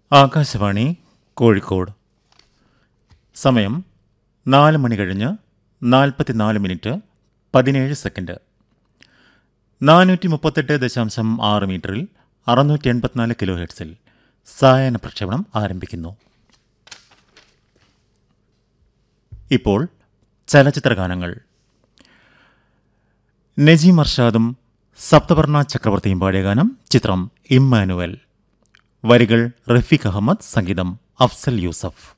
ആകാശവാണി കോഴിക്കോട് സമയം നാല് മണി കഴിഞ്ഞ് നാൽപ്പത്തിനാല് മിനിറ്റ് പതിനേഴ് സെക്കൻഡ് നാനൂറ്റി മുപ്പത്തെട്ട് ദശാംശം ആറ് മീറ്ററിൽ അറുന്നൂറ്റി എൺപത്തിനാല് കിലോ ഹെഡ്സിൽ സായന പ്രക്ഷേപണം ആരംഭിക്കുന്നു ഇപ്പോൾ ചലച്ചിത്രഗാനങ്ങൾ നജീം അർഷാദും സപ്തവർണ ചക്രവർത്തിയും പാടിയ ഗാനം ചിത്രം ഇമ്മാനുവൽ വരികൾ റഫീഖ് അഹമ്മദ് സംഗീതം അഫ്സൽ യൂസഫ്